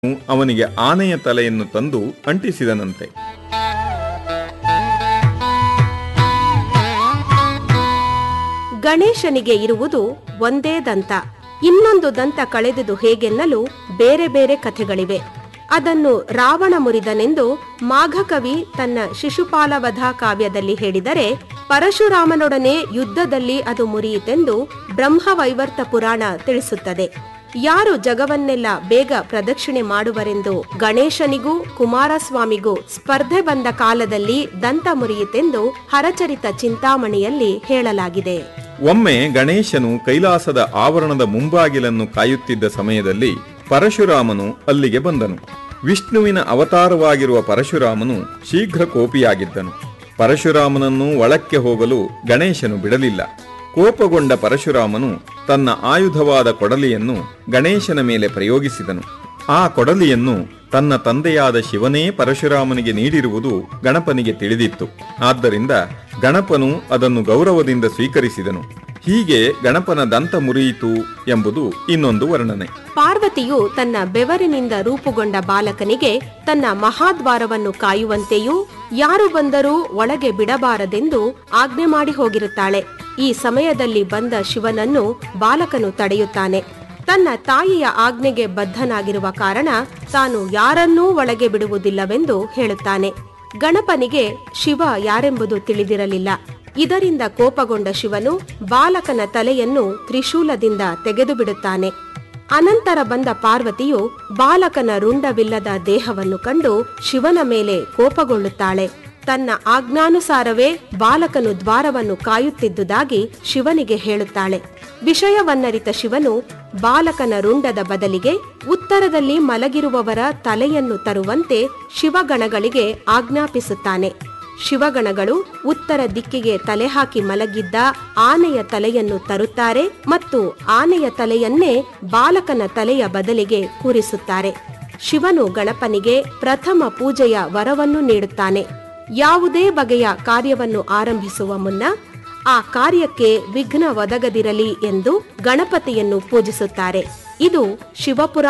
ಅವನಿಗೆ ಆನೆಯ ತಲೆಯನ್ನು ತಂದು ಅಂಟಿಸಿದನಂತೆ ಗಣೇಶನಿಗೆ ಇರುವುದು ಒಂದೇ ದಂತ ಇನ್ನೊಂದು ದಂತ ಕಳೆದುದು ಹೇಗೆನ್ನಲು ಬೇರೆ ಬೇರೆ ಕಥೆಗಳಿವೆ ಅದನ್ನು ರಾವಣ ಮುರಿದನೆಂದು ಮಾಘಕವಿ ತನ್ನ ಶಿಶುಪಾಲವಧ ಕಾವ್ಯದಲ್ಲಿ ಹೇಳಿದರೆ ಪರಶುರಾಮನೊಡನೆ ಯುದ್ಧದಲ್ಲಿ ಅದು ಮುರಿಯಿತೆಂದು ಬ್ರಹ್ಮವೈವರ್ತ ಪುರಾಣ ತಿಳಿಸುತ್ತದೆ ಯಾರು ಜಗವನ್ನೆಲ್ಲ ಬೇಗ ಪ್ರದಕ್ಷಿಣೆ ಮಾಡುವರೆಂದು ಗಣೇಶನಿಗೂ ಕುಮಾರಸ್ವಾಮಿಗೂ ಸ್ಪರ್ಧೆ ಬಂದ ಕಾಲದಲ್ಲಿ ದಂತ ಮುರಿಯಿತೆಂದು ಹರಚರಿತ ಚಿಂತಾಮಣಿಯಲ್ಲಿ ಹೇಳಲಾಗಿದೆ ಒಮ್ಮೆ ಗಣೇಶನು ಕೈಲಾಸದ ಆವರಣದ ಮುಂಬಾಗಿಲನ್ನು ಕಾಯುತ್ತಿದ್ದ ಸಮಯದಲ್ಲಿ ಪರಶುರಾಮನು ಅಲ್ಲಿಗೆ ಬಂದನು ವಿಷ್ಣುವಿನ ಅವತಾರವಾಗಿರುವ ಪರಶುರಾಮನು ಶೀಘ್ರ ಕೋಪಿಯಾಗಿದ್ದನು ಪರಶುರಾಮನನ್ನು ಒಳಕ್ಕೆ ಹೋಗಲು ಗಣೇಶನು ಬಿಡಲಿಲ್ಲ ಕೋಪಗೊಂಡ ಪರಶುರಾಮನು ತನ್ನ ಆಯುಧವಾದ ಕೊಡಲಿಯನ್ನು ಗಣೇಶನ ಮೇಲೆ ಪ್ರಯೋಗಿಸಿದನು ಆ ಕೊಡಲಿಯನ್ನು ತನ್ನ ತಂದೆಯಾದ ಶಿವನೇ ಪರಶುರಾಮನಿಗೆ ನೀಡಿರುವುದು ಗಣಪನಿಗೆ ತಿಳಿದಿತ್ತು ಆದ್ದರಿಂದ ಗಣಪನು ಅದನ್ನು ಗೌರವದಿಂದ ಸ್ವೀಕರಿಸಿದನು ಹೀಗೆ ಗಣಪನ ದಂತ ಮುರಿಯಿತು ಎಂಬುದು ಇನ್ನೊಂದು ವರ್ಣನೆ ಪಾರ್ವತಿಯು ತನ್ನ ಬೆವರಿನಿಂದ ರೂಪುಗೊಂಡ ಬಾಲಕನಿಗೆ ತನ್ನ ಮಹಾದ್ವಾರವನ್ನು ಕಾಯುವಂತೆಯೂ ಯಾರು ಬಂದರೂ ಒಳಗೆ ಬಿಡಬಾರದೆಂದು ಆಜ್ಞೆ ಮಾಡಿ ಹೋಗಿರುತ್ತಾಳೆ ಈ ಸಮಯದಲ್ಲಿ ಬಂದ ಶಿವನನ್ನು ಬಾಲಕನು ತಡೆಯುತ್ತಾನೆ ತನ್ನ ತಾಯಿಯ ಆಜ್ಞೆಗೆ ಬದ್ಧನಾಗಿರುವ ಕಾರಣ ತಾನು ಯಾರನ್ನೂ ಒಳಗೆ ಬಿಡುವುದಿಲ್ಲವೆಂದು ಹೇಳುತ್ತಾನೆ ಗಣಪನಿಗೆ ಶಿವ ಯಾರೆಂಬುದು ತಿಳಿದಿರಲಿಲ್ಲ ಇದರಿಂದ ಕೋಪಗೊಂಡ ಶಿವನು ಬಾಲಕನ ತಲೆಯನ್ನು ತ್ರಿಶೂಲದಿಂದ ತೆಗೆದು ಬಿಡುತ್ತಾನೆ ಅನಂತರ ಬಂದ ಪಾರ್ವತಿಯು ಬಾಲಕನ ರುಂಡವಿಲ್ಲದ ದೇಹವನ್ನು ಕಂಡು ಶಿವನ ಮೇಲೆ ಕೋಪಗೊಳ್ಳುತ್ತಾಳೆ ತನ್ನ ಆಜ್ಞಾನುಸಾರವೇ ಬಾಲಕನು ದ್ವಾರವನ್ನು ಕಾಯುತ್ತಿದ್ದುದಾಗಿ ಶಿವನಿಗೆ ಹೇಳುತ್ತಾಳೆ ವಿಷಯವನ್ನರಿತ ಶಿವನು ಬಾಲಕನ ರುಂಡದ ಬದಲಿಗೆ ಉತ್ತರದಲ್ಲಿ ಮಲಗಿರುವವರ ತಲೆಯನ್ನು ತರುವಂತೆ ಶಿವಗಣಗಳಿಗೆ ಆಜ್ಞಾಪಿಸುತ್ತಾನೆ ಶಿವಗಣಗಳು ಉತ್ತರ ದಿಕ್ಕಿಗೆ ತಲೆ ಹಾಕಿ ಮಲಗಿದ್ದ ಆನೆಯ ತಲೆಯನ್ನು ತರುತ್ತಾರೆ ಮತ್ತು ಆನೆಯ ತಲೆಯನ್ನೇ ಬಾಲಕನ ತಲೆಯ ಬದಲಿಗೆ ಕೂರಿಸುತ್ತಾರೆ ಶಿವನು ಗಣಪನಿಗೆ ಪ್ರಥಮ ಪೂಜೆಯ ವರವನ್ನು ನೀಡುತ್ತಾನೆ ಯಾವುದೇ ಬಗೆಯ ಕಾರ್ಯವನ್ನು ಆರಂಭಿಸುವ ಮುನ್ನ ಆ ಕಾರ್ಯಕ್ಕೆ ವಿಘ್ನ ಒದಗದಿರಲಿ ಎಂದು ಗಣಪತಿಯನ್ನು ಪೂಜಿಸುತ್ತಾರೆ ಇದು ಶಿವಪುರ